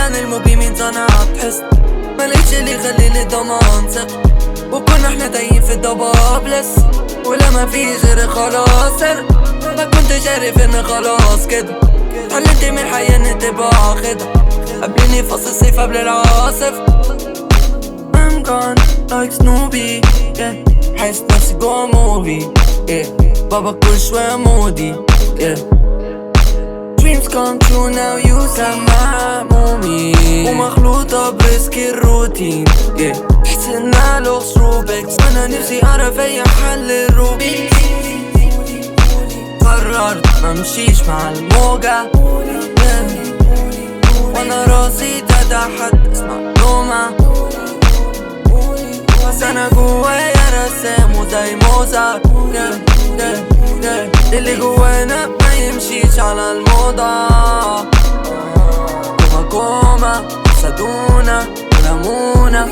عن المجرمين صنعت حس ملقتش اللي يخليني ضمان ثقة وكنا احنا تايهين في الضباب لسه ولا ما فيش غير خلاص انا ما كنتش عارف ان خلاص كده اتعلمت من الحياة ان تبقى خدها قبلني فصل الصيف قبل العاصف I'm gone like Snoopy yeah حاسس نفسي جوا موفي yeah بابا كل شوية مودي yeah Dreams come true now you سمع مومي ومخلوطة بريسك الروتين yeah تحس انها لغز روبكس انا نفسي اعرف اي حل الروبكس قررت ممشيش مع الموجة yeah. وانا راسي تتحدث معلومة بس انا جوايا رسام وزي موزارت yeah, yeah, yeah. اللي جوانا ما يمشيش على الموضة كوما كوما سدونا ولمونا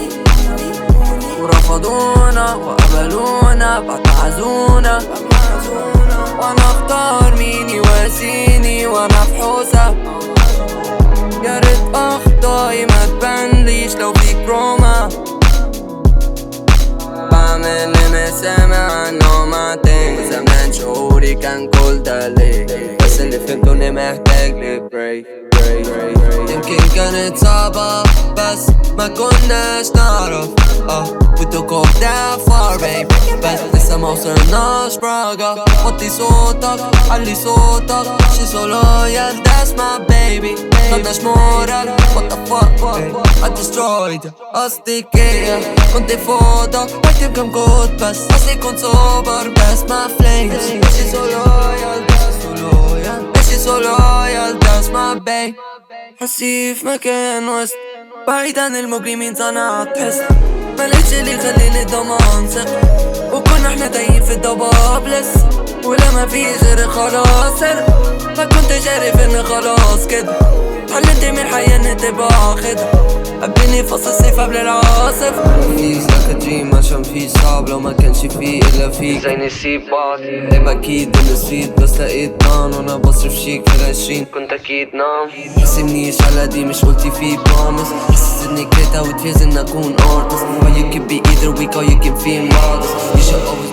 ورفضونا وقبلونا بعد ما عزونا وانا اختار مين يواسيني وانا في حوسه يا ريت اخطاي ما تبانليش لو فيك روما بعمل اللي مش سامع عنه ما زمان شعوري كان كل ده ليه بس اللي فهمته اني محتاج لي بريك يمكن كانت صعبة بس ما كناش نعرف اه we took off that far babe بس لسه ما وصلناش براغا وطي صوتك علي صوتك She's so loyal that's my baby خدناش مورال what the fuck I destroyed قصدي كده كنت فوضى بكتب كم كود بس اصلي كنت صوبر بس my flames She's so loyal that's so loyal She's so loyal that's my babe حسي في مكان وسط بعيد عن المجرمين صنعت حس ملقتش اللي يخليني ضمان ثقة وكنا احنا تايهين في الضباب لسه ولا ما فيش غير خلاص انا ما كنتش عارف ان خلاص كده اتعلمت من الحياة ان تبقى خدها قبلني فصل الصيف قبل العاصف Feels like a dream عشان في صعب لو ما كانش فيه الا فيك زي نسيب بعض عيب اكيد النسيت بس لقيت نان وانا بصرف شيك في العشرين كنت اكيد نام تحسبنيش على دي مش قلتي في بروميس حاسس اني كده وتفيز ان اكون artist Or you could be either weak or you can feel modest You should always